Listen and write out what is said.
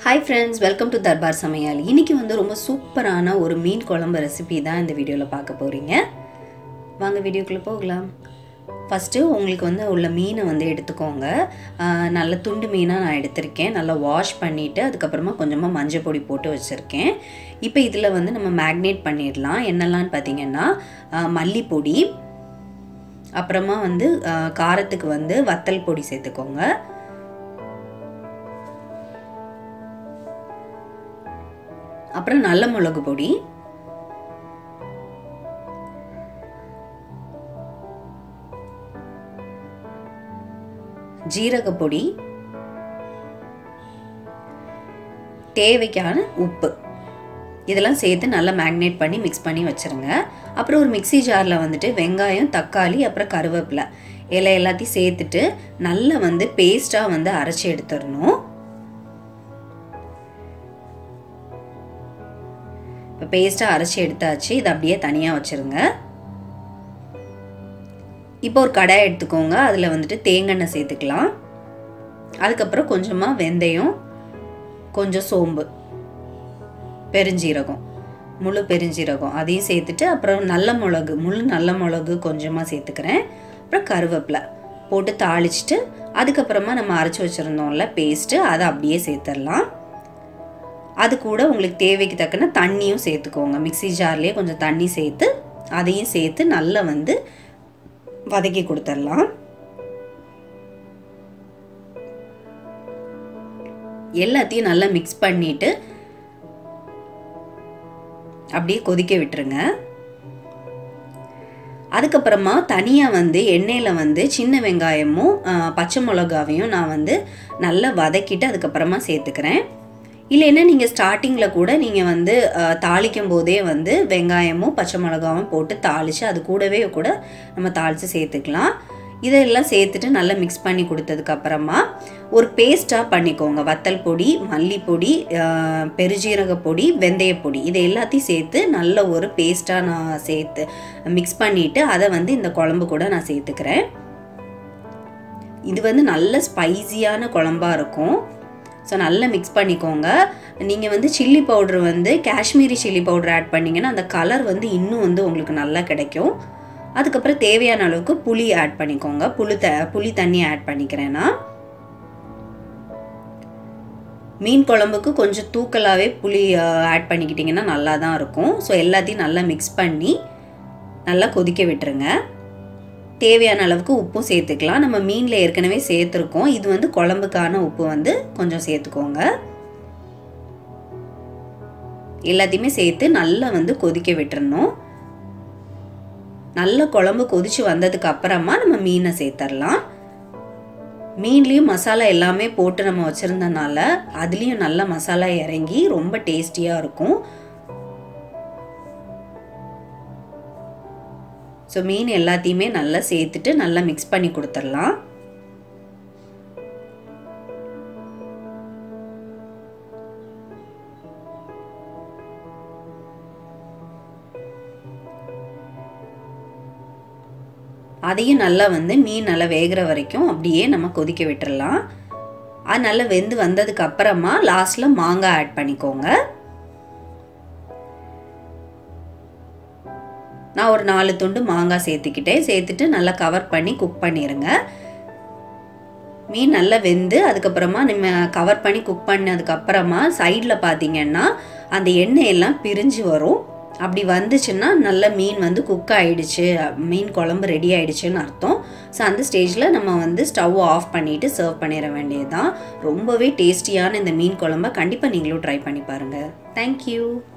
hi friends welcome to Darbar Samayal இன்னைக்கு வந்து ரொம்ப சூப்பரான ஒரு மீன் குழம்பு ரெசிபி தான் இந்த வீடியோவில் பார்க்க போகிறீங்க வாங்க வீடியோக்குள்ளே போகலாம் ஃபஸ்ட்டு உங்களுக்கு வந்து உள்ள மீனை வந்து எடுத்துக்கோங்க ஆஹ் நல்ல துண்டு மீனாக நான் எடுத்திருக்கேன் நல்லா வாஷ் பண்ணிவிட்டு அதுக்கப்புறமா கொஞ்சமாக மஞ்சள் பொடி போட்டு வச்சுருக்கேன் இப்போ இதில் வந்து நம்ம மேக்னேட் பண்ணிடலாம் என்னெல்லாம்னு பார்த்தீங்கன்னா ஆஹ் மல்லிப்பொடி அப்புறமா வந்து ஆஹ் காரத்துக்கு வந்து வத்தல் பொடி சேர்த்துக்கோங்க அப்புறம் நல்ல மிளகு பொடி ஜீரக பொடி தேவைக்கான உப்பு இதெல்லாம் சேர்த்து நல்லா மேக்னேட் பண்ணி மிக்ஸ் பண்ணி வச்சுருங்க அப்புறம் ஒரு மிக்ஸி ஜாரில் வந்துட்டு வெங்காயம் தக்காளி அப்புறம் கருவேப்பிலை இலை எல்லாத்தையும் சேர்த்துட்டு நல்லா வந்து பேஸ்ட்டாக வந்து அரைச்சி எடுத்துடணும் இப்போ பேஸ்ட்டாக அரைச்சி எடுத்தாச்சு இதை அப்படியே தனியாக வச்சுருங்க இப்போ ஒரு கடாய் எடுத்துக்கோங்க அதில் வந்துட்டு தேங்காய் சேர்த்துக்கலாம் அதுக்கப்புறம் கொஞ்சமாக வெந்தயம் கொஞ்சம் சோம்பு பெருஞ்சீரகம் முழு பெருஞ்சீரகம் அதையும் சேர்த்துட்டு அப்புறம் நல்ல மிளகு முழு நல்ல மிளகு கொஞ்சமாக சேர்த்துக்கிறேன் அப்புறம் கருவேப்பிலை போட்டு தாளிச்சிட்டு அதுக்கப்புறமா நம்ம அரைச்சி வச்சுருந்தோம்ல பேஸ்ட்டு அதை அப்படியே சேர்த்துடலாம் அது கூட உங்களுக்கு தேவைக்கு தக்கன தண்ணியும் சேர்த்துக்கோங்க மிக்சி ஜார்லேயே கொஞ்சம் தண்ணி சேர்த்து அதையும் சேர்த்து நல்லா வந்து வதக்கி கொடுத்துடலாம் எல்லாத்தையும் நல்லா மிக்ஸ் பண்ணிட்டு அப்படியே கொதிக்க விட்டுருங்க அதுக்கப்புறமா தனியாக வந்து எண்ணெயில் வந்து சின்ன வெங்காயமும் பச்சை மிளகாவையும் நான் வந்து நல்லா வதக்கிட்டு அதுக்கப்புறமா சேர்த்துக்கிறேன் இல்லைன்னா நீங்கள் ஸ்டார்டிங்கில் கூட நீங்கள் வந்து தாளிக்கும் போதே வந்து வெங்காயமும் பச்சை மிளகாவும் போட்டு தாளித்து அது கூடவே கூட நம்ம தாளித்து சேர்த்துக்கலாம் இதெல்லாம் சேர்த்துட்டு நல்லா மிக்ஸ் பண்ணி கொடுத்ததுக்கப்புறமா ஒரு பேஸ்ட்டாக பண்ணிக்கோங்க வத்தல் பொடி மல்லிப்பொடி பெருஜீரக பொடி வெந்தய பொடி இதை எல்லாத்தையும் சேர்த்து நல்ல ஒரு பேஸ்ட்டாக நான் சேர்த்து மிக்ஸ் பண்ணிவிட்டு அதை வந்து இந்த குழம்பு கூட நான் சேர்த்துக்கிறேன் இது வந்து நல்ல ஸ்பைசியான குழம்பாக இருக்கும் ஸோ நல்லா மிக்ஸ் பண்ணிக்கோங்க நீங்கள் வந்து சில்லி பவுட்ரு வந்து காஷ்மீரி சில்லி பவுடர் ஆட் பண்ணிங்கன்னா அந்த கலர் வந்து இன்னும் வந்து உங்களுக்கு நல்லா கிடைக்கும் அதுக்கப்புறம் தேவையான அளவுக்கு புளி ஆட் பண்ணிக்கோங்க புளி த புளி தண்ணி ஆட் பண்ணிக்கிறேன்னா மீன் குழம்புக்கு கொஞ்சம் தூக்கலாகவே புளி ஆட் பண்ணிக்கிட்டிங்கன்னா நல்லா தான் இருக்கும் ஸோ எல்லாத்தையும் நல்லா மிக்ஸ் பண்ணி நல்லா கொதிக்க விட்டுருங்க தேவையான அளவுக்கு உப்பும் சேர்த்துக்கலாம் நம்ம மீனில் ஏற்கனவே சேர்த்துருக்கோம் இது வந்து குழம்புக்கான உப்பு வந்து கொஞ்சம் சேர்த்துக்கோங்க எல்லாத்தையுமே சேர்த்து நல்லா வந்து கொதிக்க விட்டுறணும் நல்ல குழம்பு கொதிச்சு வந்ததுக்கு அப்புறமா நம்ம மீனை சேர்த்துடலாம் மீன்லேயும் மசாலா எல்லாமே போட்டு நம்ம வச்சுருந்தனால அதுலேயும் நல்ல மசாலா இறங்கி ரொம்ப டேஸ்டியாக இருக்கும் ஸோ மீன் எல்லாத்தையுமே நல்லா சேர்த்துட்டு நல்லா மிக்ஸ் பண்ணி கொடுத்துடலாம் அதையும் நல்லா வந்து மீன் நல்லா வேகிற வரைக்கும் அப்படியே நம்ம கொதிக்க விட்டுறலாம் அது நல்லா வெந்து வந்ததுக்கு அப்புறமா லாஸ்ட்டில் மாங்காய் ஆட் பண்ணிக்கோங்க நான் ஒரு நாலு துண்டு மாங்காய் சேர்த்துக்கிட்டேன் சேர்த்துட்டு நல்லா கவர் பண்ணி குக் பண்ணிடுங்க மீன் நல்லா வெந்து அதுக்கப்புறமா நம்ம கவர் பண்ணி குக் பண்ணதுக்கப்புறமா சைடில் பார்த்தீங்கன்னா அந்த எண்ணெய் எல்லாம் பிரிஞ்சு வரும் அப்படி வந்துச்சுன்னா நல்ல மீன் வந்து குக் ஆகிடுச்சு மீன் குழம்பு ரெடி ஆகிடுச்சுன்னு அர்த்தம் ஸோ அந்த ஸ்டேஜில் நம்ம வந்து ஸ்டவ் ஆஃப் பண்ணிவிட்டு சர்வ் பண்ணிட வேண்டியது தான் ரொம்பவே டேஸ்டியான இந்த மீன் குழம்ப கண்டிப்பாக நீங்களும் ட்ரை பண்ணி பாருங்கள் தேங்க்யூ